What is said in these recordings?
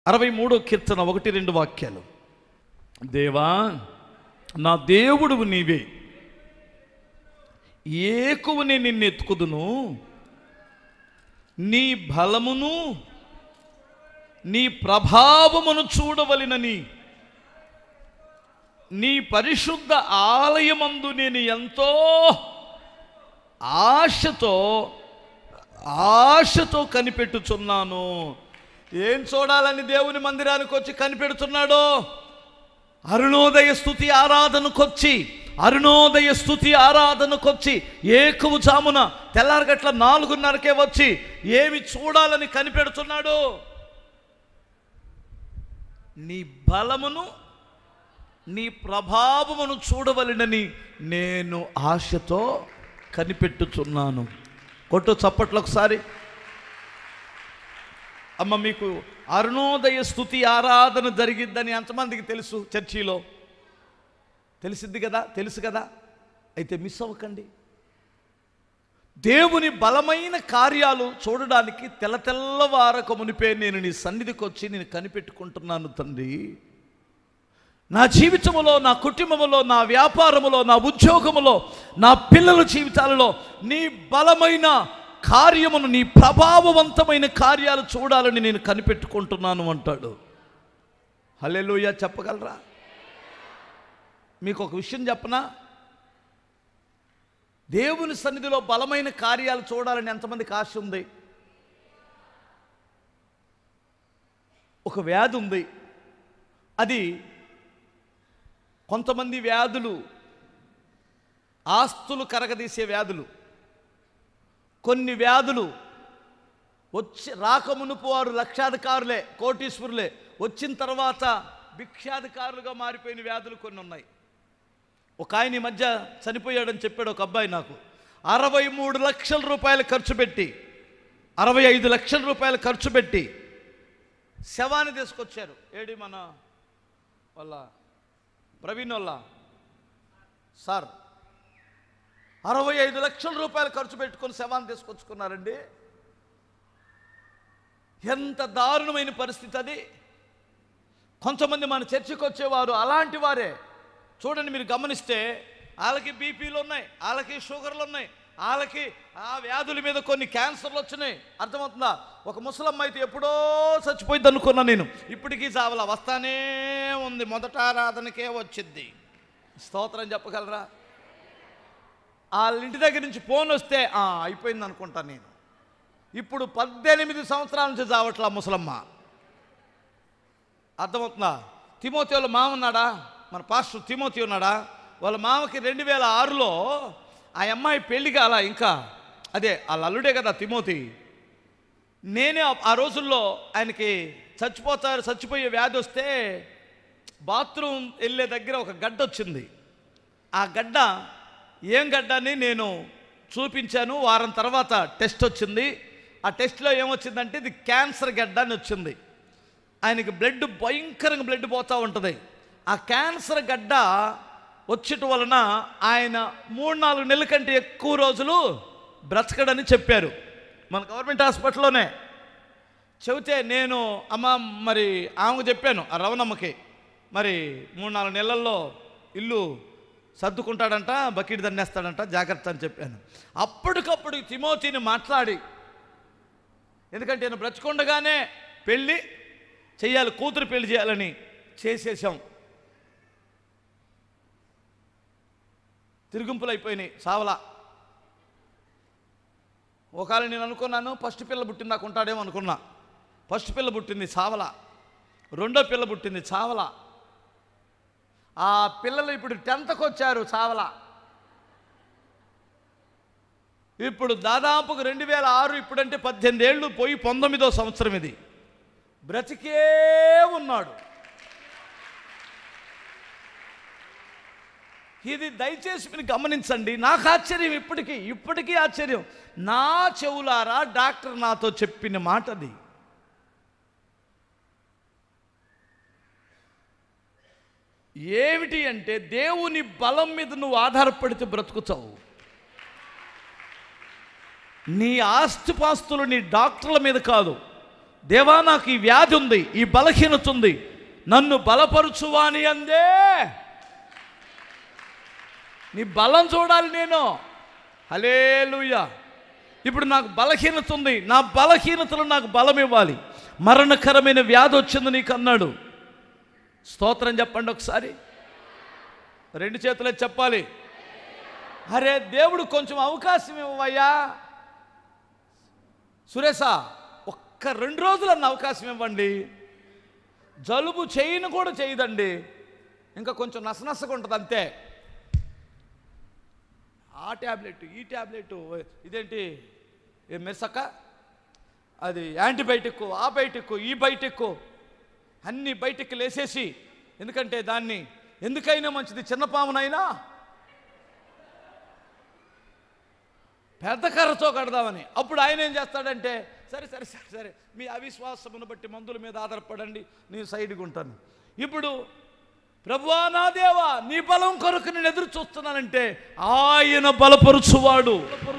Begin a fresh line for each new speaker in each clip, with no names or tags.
అరవై మూడో కీర్తన ఒకటి రెండు వాక్యాలు దేవా నా దేవుడువు నీవే ఏకువని నిన్ను ఎత్తుకుదును నీ బలమును నీ ప్రభావమును చూడవలెనని నీ పరిశుద్ధ ఆలయమందు నేను ఎంతో ఆశతో ఆశతో కనిపెట్టుచున్నాను ఏం చూడాలని దేవుని మందిరానికి వచ్చి కనిపెడుతున్నాడో అరుణోదయ స్థుతి ఆరాధనకొచ్చి అరుణోదయ స్థుతి ఆరాధనకొచ్చి ఏకువ జామున తెల్లారగట్ల నాలుగున్నరకే వచ్చి ఏమి చూడాలని కనిపెడుతున్నాడు నీ బలమును నీ ప్రభావమును చూడవలెనని నేను ఆశతో కనిపెట్టుచున్నాను కొట్టు చప్పట్లు ఒకసారి అమ్మ మీకు అరుణోదయ స్థుతి ఆరాధన జరిగిద్దని ఎంతమందికి తెలుసు చర్చిలో తెలిసిద్ది కదా తెలుసు కదా అయితే మిస్ అవ్వకండి దేవుని బలమైన కార్యాలు చూడడానికి తెల్ల తెల్లవారక మునిపే నేను నీ సన్నిధికి వచ్చి నేను కనిపెట్టుకుంటున్నాను తండ్రి నా జీవితంలో నా కుటుంబంలో నా వ్యాపారములో నా ఉద్యోగములో నా పిల్లల జీవితాలలో నీ బలమైన కార్యమును నీ ప్రభావవంతమైన కార్యాలు చూడాలని నేను కనిపెట్టుకుంటున్నాను అంటాడు హల్లెలూయ చెప్పగలరా మీకు ఒక విషయం చెప్పనా దేవుని సన్నిధిలో బలమైన కార్యాలు చూడాలని ఎంతమందికి ఆశ ఉంది ఒక వ్యాధి ఉంది అది కొంతమంది వ్యాధులు ఆస్తులు కరగదీసే వ్యాధులు కొన్ని వ్యాధులు వచ్చి రాకమునుపు వారు లక్షాధికారులే కోటీశ్వరులే వచ్చిన తర్వాత భిక్షాధికారులుగా మారిపోయిన వ్యాధులు కొన్ని ఉన్నాయి ఒక ఆయన ఈ మధ్య చనిపోయాడని చెప్పాడు ఒక అబ్బాయి నాకు అరవై మూడు లక్షల రూపాయలు ఖర్చు పెట్టి అరవై ఐదు లక్షల రూపాయలు ఖర్చు పెట్టి శవాన్ని తీసుకొచ్చారు ఏడి మన వాళ్ళ ప్రవీణ్ వాళ్ళ సార్ అరవై ఐదు లక్షల రూపాయలు ఖర్చు పెట్టుకొని శవాన్ని తీసుకొచ్చుకున్నారండి ఎంత దారుణమైన పరిస్థితి అది కొంతమంది మన చర్చికి వచ్చేవారు అలాంటి వారే చూడండి మీరు గమనిస్తే వాళ్ళకి బీపీలు ఉన్నాయి వాళ్ళకి షుగర్లు ఉన్నాయి వాళ్ళకి ఆ వ్యాధుల మీద కొన్ని క్యాన్సర్లు వచ్చినాయి అర్థమవుతుందా ఒక ముసలమ్మ అయితే ఎప్పుడో చచ్చిపోయింది అనుకున్నా నేను ఇప్పటికీ చావలా వస్తానే ఉంది మొదట ఆరాధనకే వచ్చింది స్తోత్రం చెప్పగలరా వాళ్ళ ఇంటి దగ్గర నుంచి ఫోన్ వస్తే "ఆ, అయిపోయింది అనుకుంటా నేను ఇప్పుడు పద్దెనిమిది సంవత్సరాల నుంచి చావట్లా ముసలమ్మ అర్థమవుతుందా తిమోతి వాళ్ళ మామ ఉన్నాడా మన పాస్టర్ తిమోతి ఉన్నాడా వాళ్ళ మామకి రెండు వేల ఆరులో ఆ అమ్మాయి పెళ్లి కాల ఇంకా అదే వాళ్ళ అల్లుడే కదా తిమోతి నేనే ఆ- ఆ రోజుల్లో ఆయనకి చచ్చిపోతారు చచ్చిపోయే వ్యాధి వస్తే బాత్రూమ్ వెళ్ళే దగ్గర ఒక గడ్డ వచ్చింది ఆ గడ్డ ఏం గడ్డ అని నేను చూపించాను వారం తర్వాత టెస్ట్ వచ్చింది ఆ టెస్ట్లో ఏమొచ్చిందంటే ఇది క్యాన్సర్ గడ్డ అని వచ్చింది ఆయనకి బ్లడ్ భయంకరంగా బ్లడ్ పోతూ ఉంటుంది ఆ క్యాన్సర్ గడ్డ వచ్చటం వలన ఆయన మూడు నాలుగు నెలల కంటే ఎక్కువ రోజులు బ్రతకడని చెప్పారు మన గవర్నమెంట్ హాస్పిటల్లోనే చెబితే నేను అమ్మ మరి ఆమెకు చెప్పాను ఆ రవణమ్మకి మరి మూడు నాలుగు నెలల్లో ఇల్లు సర్దుకుంటాడంట బకెట్ దన్నేస్తాడంట జాగ్రత్త అని చెప్పాను అప్పటికప్పుడు ఈ తిమోతిని మాట్లాడి ఎందుకంటే నేను బ్రతికొండగానే పెళ్ళి చెయ్యాలి కూతురు పెళ్లి చేయాలని చేసేసాం తిరుగుంపులు అయిపోయినాయి సావలా ఒకవేళ నేను అనుకున్నాను ఫస్ట్ పిల్ల పుట్టింది నాకు ఉంటాడేమో అనుకున్నా ఫస్ట్ పిల్ల పుట్టింది చావల రెండో పిల్ల పుట్టింది చావల ఆ పిల్లలు ఇప్పుడు టెన్త్కి వచ్చారు చావల ఇప్పుడు దాదాపుకు రెండు వేల ఆరు ఇప్పుడంటే పద్దెనిమిది ఏళ్ళు పోయి పంతొమ్మిదో సంవత్సరం ఇది బ్రతికే ఉన్నాడు ఇది దయచేసి మీరు గమనించండి నాకు ఆశ్చర్యం ఇప్పటికీ ఇప్పటికీ ఆశ్చర్యం నా చెవులారా డాక్టర్ నాతో చెప్పిన మాట అది ఏమిటి అంటే దేవుని బలం మీద నువ్వు ఆధారపడితే బ్రతుకుతావు నీ ఆస్తిపాస్తులు నీ డాక్టర్ల మీద కాదు దేవా నాకు ఈ వ్యాధి ఉంది ఈ బలహీనత ఉంది నన్ను బలపరుచువాని అందే నీ బలం చూడాలి నేను హలేలుయ్యా ఇప్పుడు నాకు బలహీనత ఉంది నా బలహీనతలో నాకు బలం ఇవ్వాలి మరణకరమైన వ్యాధి వచ్చింది నీకు అన్నాడు స్తోత్రం చెప్పండి ఒకసారి రెండు చేతులే చెప్పాలి అరే దేవుడు కొంచెం అవకాశం ఇవ్వయ్యా సురేశ ఒక్క రెండు రోజులన్న అవకాశం ఇవ్వండి జలుబు చేయను కూడా చేయదండి ఇంకా కొంచెం నసనసగా ఉంటుంది అంతే ఆ ట్యాబ్లెట్ ఈ ట్యాబ్లెట్ ఇదేంటి ఏ మెర్సక్క అది యాంటీబయాటిక్ ఆ బయటిక్ ఈ బయటిక్ అన్ని బయటికి లేసేసి ఎందుకంటే దాన్ని ఎందుకైనా మంచిది చిన్న పామునైనా పెద్ద కర్రతో కడదామని అప్పుడు ఆయన ఏం చేస్తాడంటే సరే సరే సరే సరే మీ అవిశ్వాసమును బట్టి మందుల మీద ఆధారపడండి నేను సైడ్గా ఉంటాను ఇప్పుడు ప్రభువా నా దేవా నీ బలం కొరకు నేను ఎదురు చూస్తున్నానంటే ఆయన బలపరుచువాడు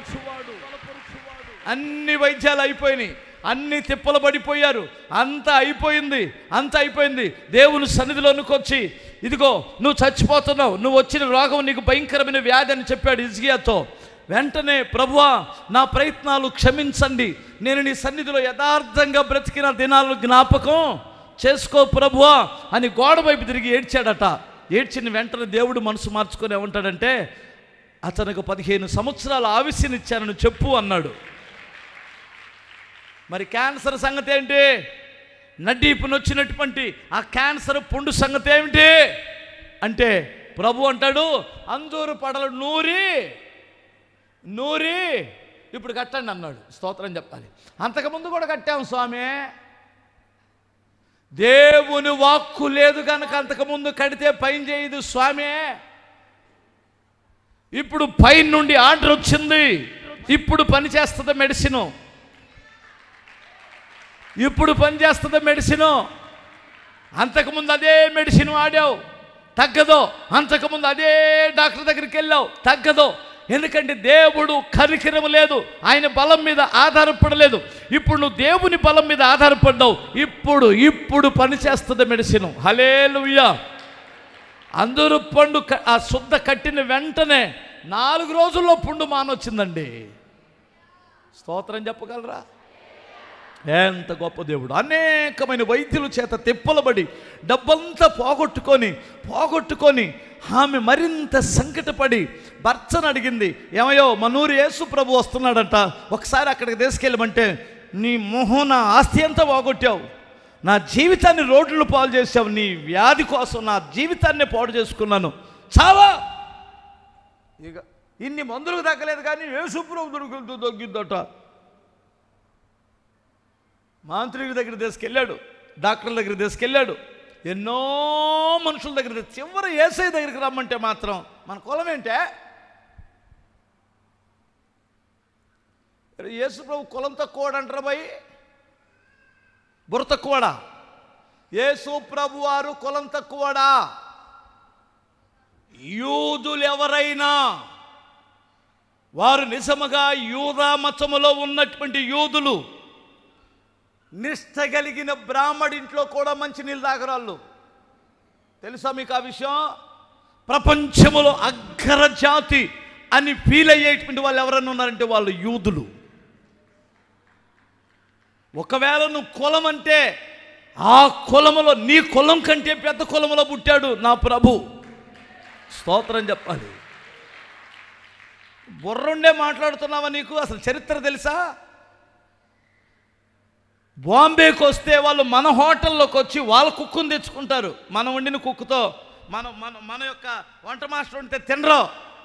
అన్ని వైద్యాలు అయిపోయినాయి అన్ని తిప్పలు పడిపోయారు అంత అయిపోయింది అంత అయిపోయింది దేవుని సన్నిధిలోనికి వచ్చి ఇదిగో నువ్వు చచ్చిపోతున్నావు నువ్వు వచ్చిన రోగం నీకు భయంకరమైన వ్యాధి అని చెప్పాడు ఇజ్గియాతో వెంటనే ప్రభువా నా ప్రయత్నాలు క్షమించండి నేను నీ సన్నిధిలో యథార్థంగా బ్రతికిన దినాలను జ్ఞాపకం చేసుకో ప్రభువా అని గోడ వైపు తిరిగి ఏడ్చాడట ఏడ్చిన వెంటనే దేవుడు మనసు మార్చుకొని ఏమంటాడంటే అతనికి పదిహేను సంవత్సరాల ఆవిష్యనిచ్చానని చెప్పు అన్నాడు మరి క్యాన్సర్ సంగతి ఏంటి నడ్డీపుని వచ్చినటువంటి ఆ క్యాన్సర్ పుండు సంగతి ఏమిటి అంటే ప్రభు అంటాడు అందూరు పడలు నూరి నూరి ఇప్పుడు కట్టండి అన్నాడు స్తోత్రం చెప్పాలి అంతకుముందు కూడా కట్టాం స్వామి దేవుని వాక్కు లేదు కనుక అంతకుముందు కడితే పైన చేయదు స్వామి ఇప్పుడు పైన నుండి ఆర్డర్ వచ్చింది ఇప్పుడు పని చేస్తుంది మెడిసిన్ ఇప్పుడు పని చేస్తుంది మెడిసిన్ అంతకుముందు అదే మెడిసిన్ వాడావు తగ్గదు అంతకుముందు అదే డాక్టర్ దగ్గరికి వెళ్ళావు తగ్గదు ఎందుకంటే దేవుడు కరికిరం లేదు ఆయన బలం మీద ఆధారపడలేదు ఇప్పుడు నువ్వు దేవుని బలం మీద ఆధారపడ్డావు ఇప్పుడు ఇప్పుడు పని చేస్తుంది మెడిసిన్ హలేలుయ్యా అందరూ పండు క- ఆ శుద్ధ కట్టిన వెంటనే నాలుగు రోజుల్లో పుండు మానొచ్చిందండి స్తోత్రం చెప్పగలరా ఎంత గొప్ప దేవుడు అనేకమైన వైద్యుల చేత తిప్పలబడి డబ్బంతా పోగొట్టుకొని పోగొట్టుకొని ఆమె మరింత సంకటపడి భర్తను అడిగింది ఏమయ్యో మనూరు యేసు ప్రభు వస్తున్నాడంట ఒకసారి అక్కడికి తీసుకెళ్ళమంటే నీ మొహం నా ఆస్తి అంతా పోగొట్టావు నా జీవితాన్ని రోడ్లు పాలు చేసావు నీ వ్యాధి కోసం నా జీవితాన్ని పాడు చేసుకున్నాను చావా ఇక ఇన్ని మందులకు తగ్గలేదు కానీ యేసు ప్రభు దొరుకుతూ తగ్గిద్దట మాంత్రికుడి దగ్గర తీసుకెళ్ళాడు డాక్టర్ల దగ్గర తీసుకెళ్ళాడు ఎన్నో మనుషుల దగ్గర తీసుకు- చివరి ఏసై దగ్గరికి రమ్మంటే మాత్రం మన కులం ఏంటే యేసు ప్రభు కులం తక్కువడు అంటారా భయ్ బుర్ర తక్కువడా యేసు ప్రభు వారు కులం తక్కువడా యూదులు ఎవరైనా వారు నిజముగా యూదా మతములో ఉన్నటువంటి యూదులు నిష్ట కలిగిన బ్రాహ్మడింట్లో కూడా మంచి నీళ్ళు తాగరాళ్ళు తెలుసా మీకు ఆ విషయం ప్రపంచములో అగ్రజాతి అని ఫీల్ అయ్యేటువంటి వాళ్ళు ఎవరైనా ఉన్నారంటే వాళ్ళు యూదులు ఒకవేళ నువ్వు కులం అంటే ఆ కులములో నీ కులం కంటే పెద్ద కులములో పుట్టాడు నా ప్రభు స్తోత్రం చెప్పాలి బుర్రుండే మాట్లాడుతున్నావా నీకు అసలు చరిత్ర తెలుసా బాంబేకి వస్తే వాళ్ళు మన హోటల్లోకి వచ్చి వాళ్ళ కుక్కుని తెచ్చుకుంటారు మనం వండిన కుక్కుతో మన మన మన యొక్క వంట మాస్టర్ వండితే తినరు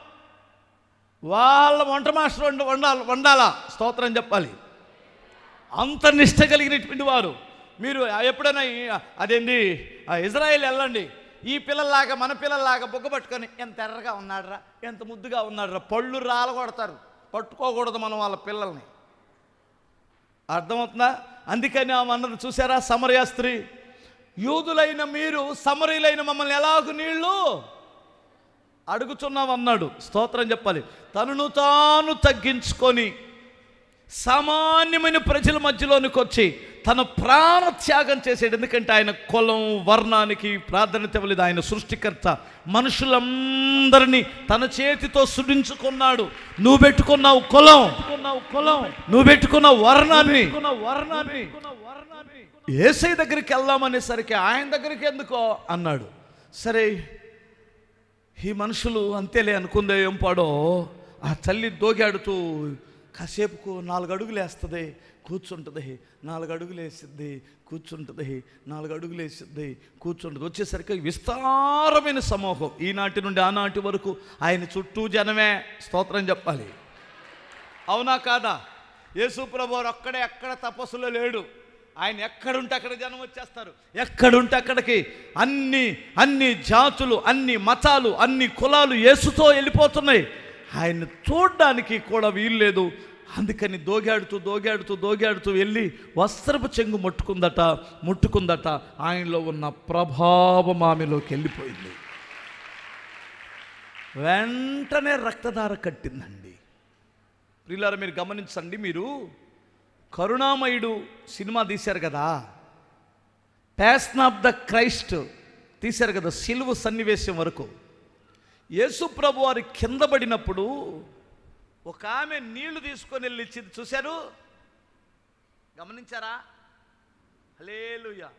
వాళ్ళ వంట మాస్టర్ వండి వండాలి వండాలా స్తోత్రం చెప్పాలి అంత నిష్ట కలిగినటువంటి వారు మీరు ఎప్పుడైనా ఈ- అదేంటి ఆ ఇజ్రాయెల్ వెళ్ళండి ఈ పిల్లల్లాగా మన పిల్లల్లాగా బొగ్గ పట్టుకొని ఎంత ఎర్రగా ఉన్నాడురా ఎంత ముద్దుగా ఉన్నాడురా పళ్ళు రాలగొడతారు పట్టుకోకూడదు మనం వాళ్ళ పిల్లల్ని అర్థమవుతుందా అందుకని ఆమె అన్నది చూసారా సమరయ స్త్రీ యూదులైన మీరు సమరీలైన మమ్మల్ని ఎలాగ నీళ్ళు అడుగుచున్నామన్నాడు స్తోత్రం చెప్పాలి తనను తాను తగ్గించుకొని సామాన్యమైన ప్రజల మధ్యలోనికి వచ్చి తన ప్రాణ త్యాగం చేసాడు ఎందుకంటే ఆయన కులం వర్ణానికి ప్రాధాన్యత ఇవ్వలేదు ఆయన సృష్టికర్త మనుషులందరినీ తన చేతితో సృష్టించుకున్నాడు నువ్వు పెట్టుకున్నావు కులం కులం నువ్వు పెట్టుకున్న వర్ణాన్ని వర్ణాన్ని ఏసై దగ్గరికి వెళ్దామనేసరికి ఆయన దగ్గరికి ఎందుకో అన్నాడు సరే ఈ మనుషులు అంతేలే అనుకుందే ఏం పాడో ఆ తల్లి దోగాడుతూ కాసేపుకు నాలుగు అడుగులు వేస్తుంది కూర్చుంటుంది నాలుగు అడుగులు వేసిద్ది కూర్చుంటుంది నాలుగు అడుగులు వేసిద్ది కూర్చుంటుంది వచ్చేసరికి విస్తారమైన సమూహం ఈనాటి నుండి ఆనాటి వరకు ఆయన చుట్టూ జనమే స్తోత్రం చెప్పాలి అవునా కాదా యేసుప్రభు వారు ఒక్కడే ఎక్కడ తపస్సులో లేడు ఆయన ఎక్కడుంటే అక్కడ జనం వచ్చేస్తారు ఎక్కడుంటే అక్కడికి అన్ని అన్ని జాతులు అన్ని మతాలు అన్ని కులాలు యేసుతో వెళ్ళిపోతున్నాయి ఆయన చూడడానికి కూడా వీలు లేదు అందుకని దోగాడుతూ దోగాడుతూ దోగాడుతూ వెళ్ళి వస్త్రపు చెంగు ముట్టుకుందట ముట్టుకుందట ఆయనలో ఉన్న ప్రభావం ఆమెలోకి వెళ్ళిపోయింది వెంటనే రక్తధార కట్టిందండి ప్రియులారా మీరు గమనించండి మీరు కరుణామయుడు సినిమా తీశారు కదా ప్యాషన్ ఆఫ్ ద క్రైస్ట్ తీశారు కదా సిలువ సన్నివేశం వరకు యేసు ప్రభు వారి కింద పడినప్పుడు ఒక ఆమె నీళ్లు తీసుకొని వెళ్ళి ఇచ్చింది చూశారు గమనించారా హలేలుయా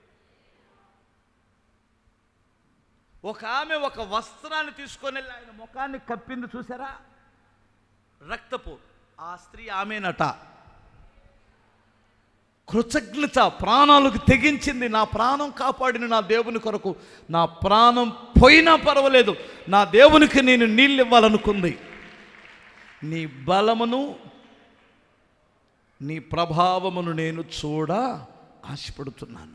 ఒక ఆమె ఒక వస్త్రాన్ని తీసుకొని వెళ్ళి ఆయన ముఖాన్ని కప్పింది చూసారా రక్తపు ఆ స్త్రీ ఆమెనట కృతజ్ఞత ప్రాణాలకు తెగించింది నా ప్రాణం కాపాడిన నా దేవుని కొరకు నా ప్రాణం పోయినా పర్వాలేదు నా దేవునికి నేను నీళ్ళు ఇవ్వాలనుకుంది నీ బలమును నీ ప్రభావమును నేను చూడ ఆశపడుతున్నాను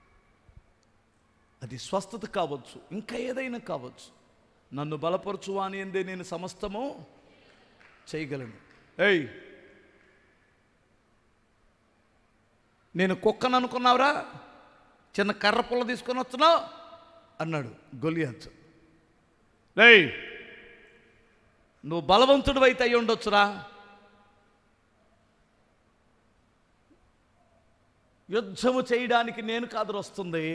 అది స్వస్థత కావచ్చు ఇంకా ఏదైనా కావచ్చు నన్ను బలపరచు అని ఎందే నేను సమస్తము చేయగలను ఏయ్ నేను కుక్కను అనుకున్నావురా చిన్న కర్ర పుల్ల తీసుకొని వస్తున్నావు అన్నాడు గొలియాచు రేయ్ నువ్వు బలవంతుడు అయితే అయి ఉండొచ్చురా యుద్ధము చేయడానికి నేను కాదు వస్తుంది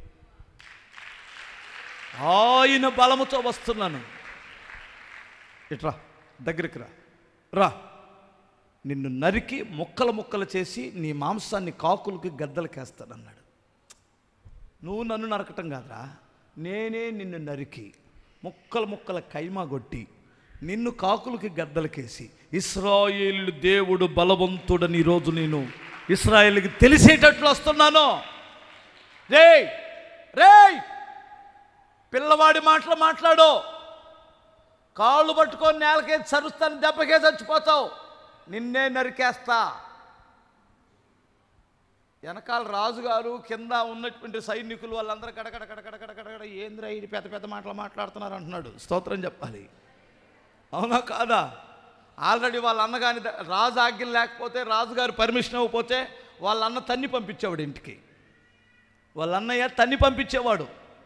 ఆయన బలముతో వస్తున్నాను ఇట్రా దగ్గరికి రా రా నిన్ను నరికి ముక్కలు ముక్కలు చేసి నీ మాంసాన్ని కాకులకి గద్దలకేస్తానన్నాడు నువ్వు నన్ను నరకటం కాదురా నేనే నిన్ను నరికి ముక్కలు ముక్కల కైమా కొట్టి నిన్ను కాకులకి గద్దలకేసి ఇస్రాయేలు దేవుడు బలవంతుడని ఈరోజు నేను ఇస్రాయేల్కి తెలిసేటట్లు వస్తున్నాను రేయ్ రేయ్ పిల్లవాడి మాటలు మాట్లాడు కాళ్ళు పట్టుకొని నేలకేసి సరుస్తాను దెబ్బకే చచ్చిపోతావు నిన్నే నరికేస్తా వెనకాల రాజుగారు కింద ఉన్నటువంటి సైనికులు వాళ్ళందరూ కడకడ కడకడ కడకడ కడ ఏంద్రా ఇది పెద్ద పెద్ద మాటలు మాట్లాడుతున్నారు అంటున్నాడు స్తోత్రం చెప్పాలి అవునా కాదా ఆల్రెడీ వాళ్ళ అన్న కానీ రాజు ఆజ్ఞలు లేకపోతే రాజుగారు పర్మిషన్ ఇవ్వకపోతే వాళ్ళ అన్న తన్ని పంపించేవాడు ఇంటికి వాళ్ళ అన్నయ్య తన్ని పంపించేవాడు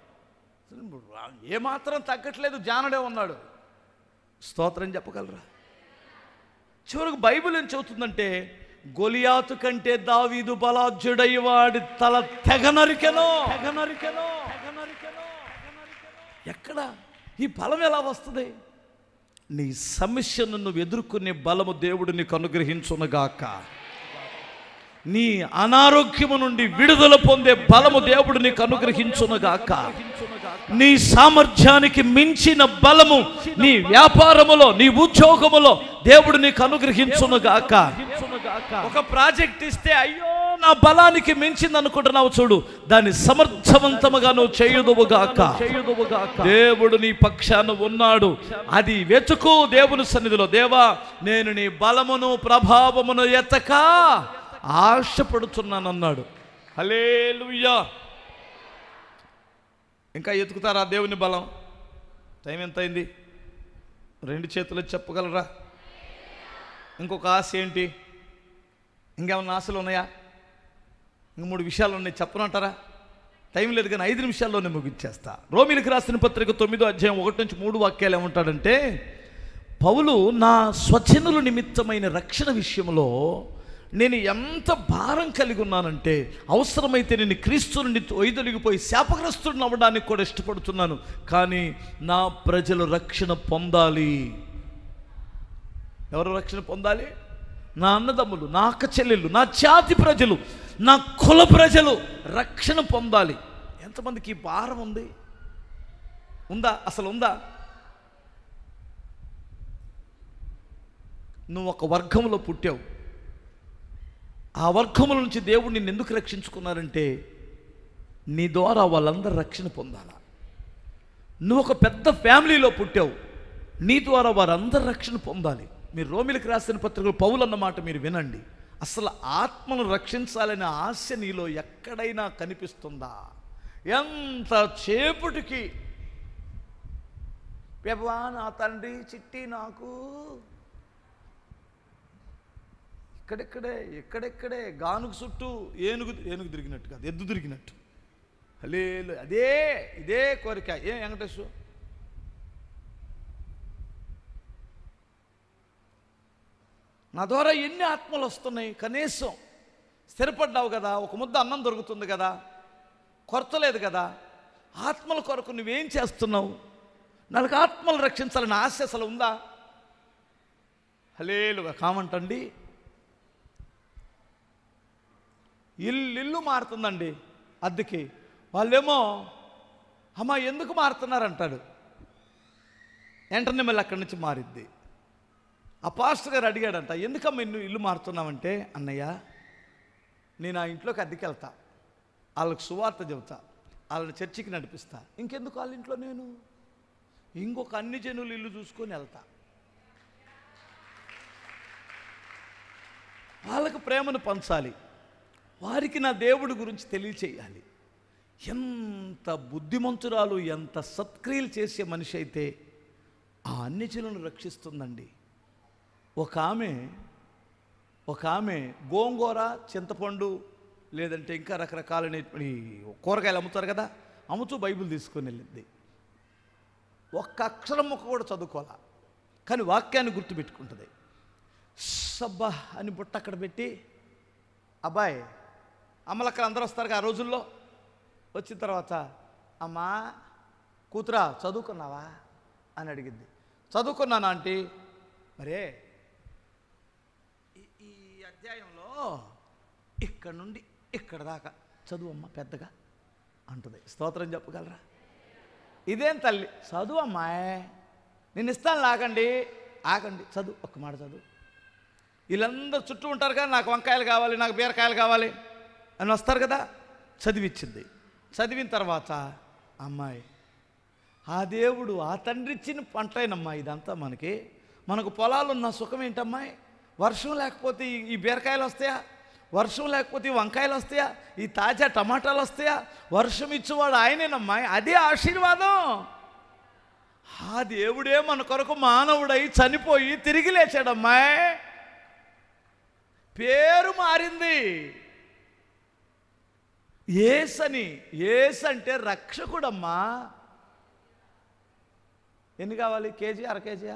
ఏమాత్రం తగ్గట్లేదు జానడే ఉన్నాడు స్తోత్రం చెప్పగలరా చివరికి బైబిల్ ఏం చెబుతుందంటే గొలియాతు కంటే దావీదు బలాజ్యుడై వాడి తల తెగ నరికెనో తెగ నరికెనో తెగ నరికెనో ఎక్కడ ఈ బలం ఎలా వస్తుంది నీ సమస్యను నువ్వు ఎదుర్కొనే బలము దేవుడు నీకు అనుగ్రహించునుగాక నీ అనారోగ్యము నుండి విడుదల పొందే బలము దేవుడు నీకు అనుగ్రహించునుగాక నీ సామర్థ్యానికి మించిన బలము నీ వ్యాపారములో నీ ఉద్యోగములో దేవుడు నీకు అనుగ్రహించునుగాక ఒక ప్రాజెక్ట్ ఇస్తే అయ్యో నా బలానికి మించింది అనుకుంటున్నావు చూడు దాన్ని సమర్థవంతముగా నువ్వు చేయుదువుగాక దేవుడు నీ పక్షాన ఉన్నాడు అది వెతుకు దేవుని సన్నిధిలో దేవా నేను నీ బలమును ప్రభావమును ఎత్తక ఆశపడుతున్నానన్నాడు హలేలుయ్యా ఇంకా ఎతుకుతారా దేవుని బలం టైం ఎంత అయింది రెండు చేతులు చెప్పగలరా ఇంకొక ఆశ ఏంటి ఇంకేమన్నా ఆశలు ఉన్నాయా ఇంక మూడు విషయాలు ఉన్నాయి చెప్పనంటారా టైం లేదు కానీ ఐదు నిమిషాల్లోనే ముగించేస్తా రోమిలికి రాసిన పత్రిక తొమ్మిదో అధ్యాయం ఒకటి నుంచి మూడు వాక్యాలు ఏమంటాడంటే పౌలు నా స్వచనుల నిమిత్తమైన రక్షణ విషయంలో నేను ఎంత భారం కలిగి ఉన్నానంటే అవసరమైతే నేను క్రీస్తు నుండి వైదొలిగిపోయి శాపగ్రస్తుడిని అవ్వడానికి కూడా ఇష్టపడుతున్నాను కానీ నా ప్రజలు రక్షణ పొందాలి ఎవరు రక్షణ పొందాలి నా అన్నదమ్ములు నా అక్క చెల్లెళ్ళు నా జాతి ప్రజలు నా కుల ప్రజలు రక్షణ పొందాలి ఎంతమందికి ఈ భారం ఉంది ఉందా అసలు ఉందా నువ్వు ఒక వర్గంలో పుట్టావు ఆ వర్గముల నుంచి దేవుడు నిన్ను ఎందుకు రక్షించుకున్నారంటే నీ ద్వారా వాళ్ళందరూ రక్షణ పొందాలా నువ్వు ఒక పెద్ద ఫ్యామిలీలో పుట్టావు నీ ద్వారా వారందరూ రక్షణ పొందాలి మీరు రోమిలకు రాసిన పత్రికలు పౌలు అన్నమాట మీరు వినండి అసలు ఆత్మను రక్షించాలనే ఆశ నీలో ఎక్కడైనా కనిపిస్తుందా ఎంత చేపటికి పెబవా నా తండ్రి చిట్టి నాకు ఇక్కడెక్కడే ఎక్కడెక్కడే గానుగు చుట్టూ ఏనుగు ఏనుగు తిరిగినట్టు కాదు ఎద్దు తిరిగినట్టు హలేలు అదే ఇదే కోరిక ఏ వెంకటేశ్వర నా ద్వారా ఎన్ని ఆత్మలు వస్తున్నాయి కనీసం స్థిరపడ్డావు కదా ఒక ముద్ద అన్నం దొరుకుతుంది కదా కొరత లేదు కదా ఆత్మల కొరకు నువ్వేం చేస్తున్నావు నాకు ఆత్మలు రక్షించాలని ఆశ అసలు ఉందా హలేలుగా కామంటండి ఇల్లు ఇల్లు మారుతుందండి అద్దెకి వాళ్ళేమో అమ్మ ఎందుకు మారుతున్నారంటాడు వెంటనే మళ్ళీ అక్కడి నుంచి మారిద్ది ఆ పాస్టర్ గారు అడిగాడంట ఎందుకమ్మ ఇల్లు ఇల్లు మారుతున్నావంటే అన్నయ్య నేను ఆ ఇంట్లోకి అద్దెకి వెళ్తా వాళ్ళకి సువార్త చెబుతా వాళ్ళని చర్చికి నడిపిస్తా ఇంకెందుకు వాళ్ళ ఇంట్లో నేను ఇంకొక అన్ని జనులు ఇల్లు చూసుకొని వెళ్తా వాళ్ళకు ప్రేమను పంచాలి వారికి నా దేవుడి గురించి తెలియచేయాలి ఎంత బుద్ధిమంతురాలు ఎంత సత్క్రియలు చేసే మనిషి అయితే ఆ అన్ని జనులను రక్షిస్తుందండి ఒక ఆమె ఒక ఆమె గోంగూర చింతపండు లేదంటే ఇంకా రకరకాలైన ఈ కూరగాయలు అమ్ముతారు కదా అమ్ముతూ బైబిల్ తీసుకొని వెళ్ళింది ఒక్క అక్షరం ముక్క కూడా చదువుకోవాలా కానీ వాక్యాన్ని గుర్తుపెట్టుకుంటుంది సబ్బా అని బుట్ట అక్కడ పెట్టి అబ్బాయి అమ్మలక్కలు అందరూ వస్తారు ఆ రోజుల్లో వచ్చిన తర్వాత అమ్మా కూతురా చదువుకున్నావా అని అడిగింది చదువుకున్నాను ఆంటీ మరే ఈ- ఈ అధ్యాయంలో ఇక్కడ నుండి ఇక్కడ దాకా చదువు అమ్మ పెద్దగా అంటుంది స్తోత్రం చెప్పగలరా ఇదేం తల్లి చదువు అమ్మాయి నేను ఇస్తాను లాగండి ఆగండి చదువు ఒక్క మాట చదువు వీళ్ళందరూ చుట్టూ ఉంటారు కదా నాకు వంకాయలు కావాలి నాకు బీరకాయలు కావాలి అని వస్తారు కదా చదివిచ్చింది చదివిన తర్వాత అమ్మాయి ఆ దేవుడు ఆ తండ్రి ఇచ్చిన పంటేనమ్మా ఇదంతా మనకి మనకు పొలాలు ఉన్న సుఖం ఏంటమ్మాయి వర్షం లేకపోతే ఈ- ఈ బీరకాయలు వస్తాయా వర్షం లేకపోతే ఈ వంకాయలు వస్తాయా ఈ తాజా టమాటాలు వస్తాయా వర్షం ఇచ్చేవాడు ఆయనేనమ్మాయి అదే ఆశీర్వాదం ఆ దేవుడే మన కొరకు మానవుడై చనిపోయి తిరిగి లేచాడమ్మాయి పేరు మారింది ఏసని ఏస్ అంటే రక్షకుడమ్మా ఎన్ని కావాలి కేజీ అర కేజీయా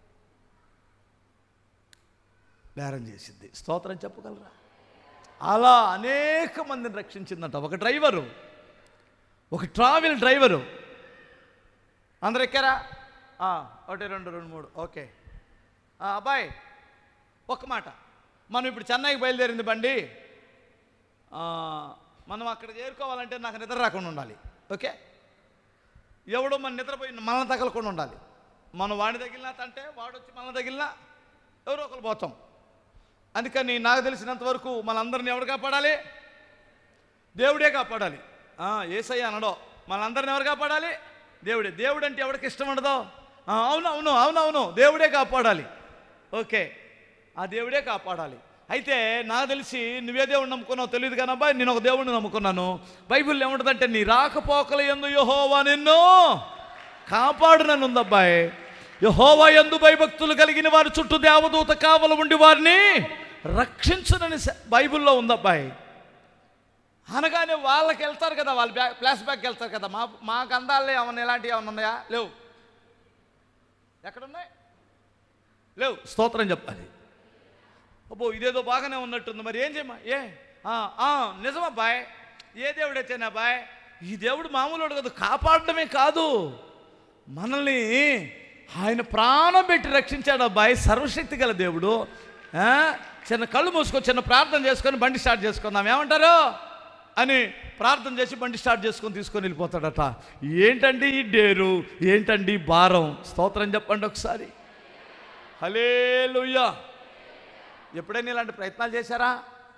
బేరం చేసింది స్తోత్రం చెప్పగలరా అలా అనేక మందిని రక్షించిందంట ఒక డ్రైవరు ఒక ట్రావెల్ డ్రైవరు అందరు ఎక్కారా ఆ, ఒకటి రెండు రెండు మూడు ఓకే ఆ, అబ్బాయి ఒక్క మాట మనం ఇప్పుడు చెన్నైకి బయలుదేరింది బండి ఆ, మనం అక్కడ చేరుకోవాలంటే నాకు నిద్ర రాకుండా ఉండాలి ఓకే ఎవడో మన నిద్రపోయి మనల్ని తగలకుండా ఉండాలి మనం వాడిని తగిలినా అంటే వాడు వచ్చి మనల్ని తగిలినా ఎవరో ఒకరు పోతాం అందుకని నాకు తెలిసినంత వరకు మనందరిని ఎవరు కాపాడాలి దేవుడే కాపాడాలి ఆ, ఏసయ్య అనడో మనందరిని ఎవరు కాపాడాలి దేవుడే దేవుడు అంటే ఎవరికి ఇష్టం ఉండదో ఆ, అవును అవును అవును అవును దేవుడే కాపాడాలి ఓకే ఆ దేవుడే కాపాడాలి అయితే నాకు తెలిసి నువ్వే దేవుడు నమ్ముకున్నావు తెలియదు కానీ అబ్బాయి నేను ఒక దేవుడిని నమ్ముకున్నాను బైబిల్ ఏముంటుందంటే నీ రాకపోకల ఎందు యహోవా నిన్ను కాపాడునని ఉంది అబ్బాయి యహోవా ఎందు భయభక్తులు కలిగిన వారి చుట్టూ దేవదూత కావలు ఉండి వారిని రక్షించునని స- బైబిల్లో ఉంది అబ్బాయి అనగానే వాళ్ళకి వెళ్తారు కదా వాళ్ళు బ్యాక్ ఫ్లాష్ బ్యాక్ వెళ్తారు కదా మా మా గంధాలే ఏమన్నా ఎలాంటివి ఏమన్నా ఉన్నాయా లేవు ఎక్కడున్నాయి లేవు స్తోత్రం చెప్పాలి అబ్బో ఇదేదో బాగానే ఉన్నట్టుంది మరి ఏం చేయమా ఏ ఆ, ఆ, నిజమా బాయ్ ఏ దేవుడు అయితేనా బాయ్ ఈ దేవుడు మామూలు కాదు కాపాడడమే కాదు మనల్ని ఆయన ప్రాణం పెట్టి రక్షించాడు అబ్బాయి సర్వశక్తి గల దేవుడు ఆ, చిన్న కళ్ళు మూసుకొని చిన్న ప్రార్థన చేసుకొని బండి స్టార్ట్ చేసుకుందాం ఏమంటారు అని ప్రార్థన చేసి బండి స్టార్ట్ చేసుకొని తీసుకొని వెళ్ళిపోతాడట ఏంటండి ఈ డేరు ఏంటండి ఈ భారం స్తోత్రం చెప్పండి ఒకసారి హలే ఎప్పుడైనా ఇలాంటి ప్రయత్నాలు చేశారా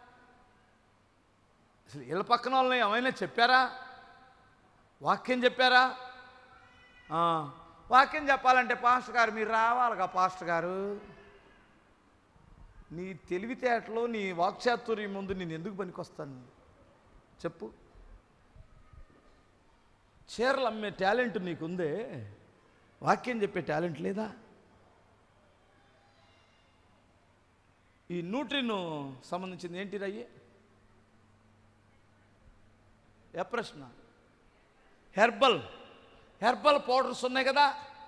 అసలు ఇళ్ళ పక్కన వాళ్ళని ఏమైనా చెప్పారా వాక్యం చెప్పారా ఆ, వాక్యం చెప్పాలంటే పాస్టర్ గారు మీరు రావాలిగా పాస్టర్ గారు నీ తెలివితేటలు నీ వాక్చాతుర్యం ముందు నేను ఎందుకు పనికొస్తాను చెప్పు చీరలు అమ్మే టాలెంట్ నీకుందే వాక్యం చెప్పే టాలెంట్ లేదా ఈ న్యూట్రిన్ సంబంధించింది ఏంటి రయ్యి ఏ ప్రశ్న హెర్బల్ హెర్బల్ పౌడర్స్ ఉన్నాయి కదా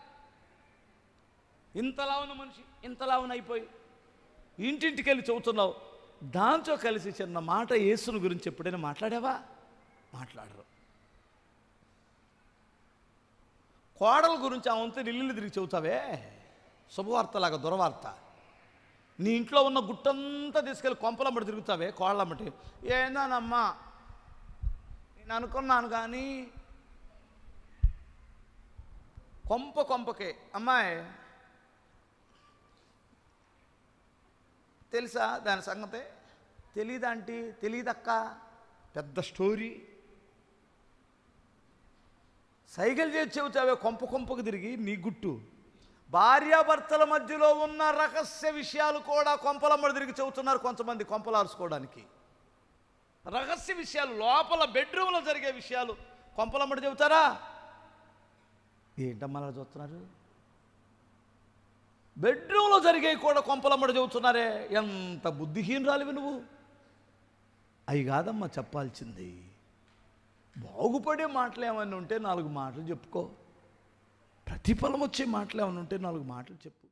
ఇంతలా ఉన్న మనిషి ఇంతలా ఉన్న అయిపోయి ఇంటింటికి వెళ్ళి చెబుతున్నావు దాంతో కలిసి చిన్న మాట యేసుని గురించి ఎప్పుడైనా మాట్లాడావా మాట్లాడరు కోడల గురించి ఆ వంతు ఇల్లు తిరిగి చెబుతావే శుభవార్తలాగా దురవార్త నీ ఇంట్లో ఉన్న గుట్టంతా తీసుకెళ్ళి కొంపలమ్మటి తిరుగుతావే కోళ్ళమ్మటి ఏందానమ్మా నేను అనుకున్నాను కానీ కొంప కొంపకే అమ్మాయి తెలుసా దాని సంగతే తెలీదంటీ తెలీదక్క పెద్ద స్టోరీ సైకిల్ చేసి చెబుతావే కొంప కొంపకు తిరిగి నీ గుట్టు భార్యాభర్తల మధ్యలో ఉన్న రహస్య విషయాలు కూడా కొంపలమ్మడి తిరిగి చెబుతున్నారు కొంతమంది కొంపలార్చుకోవడానికి రహస్య విషయాలు లోపల బెడ్రూమ్లో జరిగే విషయాలు కొంపలమ్మడి చెబుతారా ఏంటమ్మా అలా చూస్తున్నారు బెడ్రూమ్లో జరిగేవి కూడా కొంపలమ్మడి చెబుతున్నారే ఎంత బుద్ధిహీనరాలివి నువ్వు అవి కాదమ్మా చెప్పాల్సింది బాగుపడే మాటలు ఏమైనా ఉంటే నాలుగు మాటలు చెప్పుకో ప్రతిఫలం వచ్చే మాటలు ఏమైనా ఉంటే నాలుగు మాటలు చెప్పు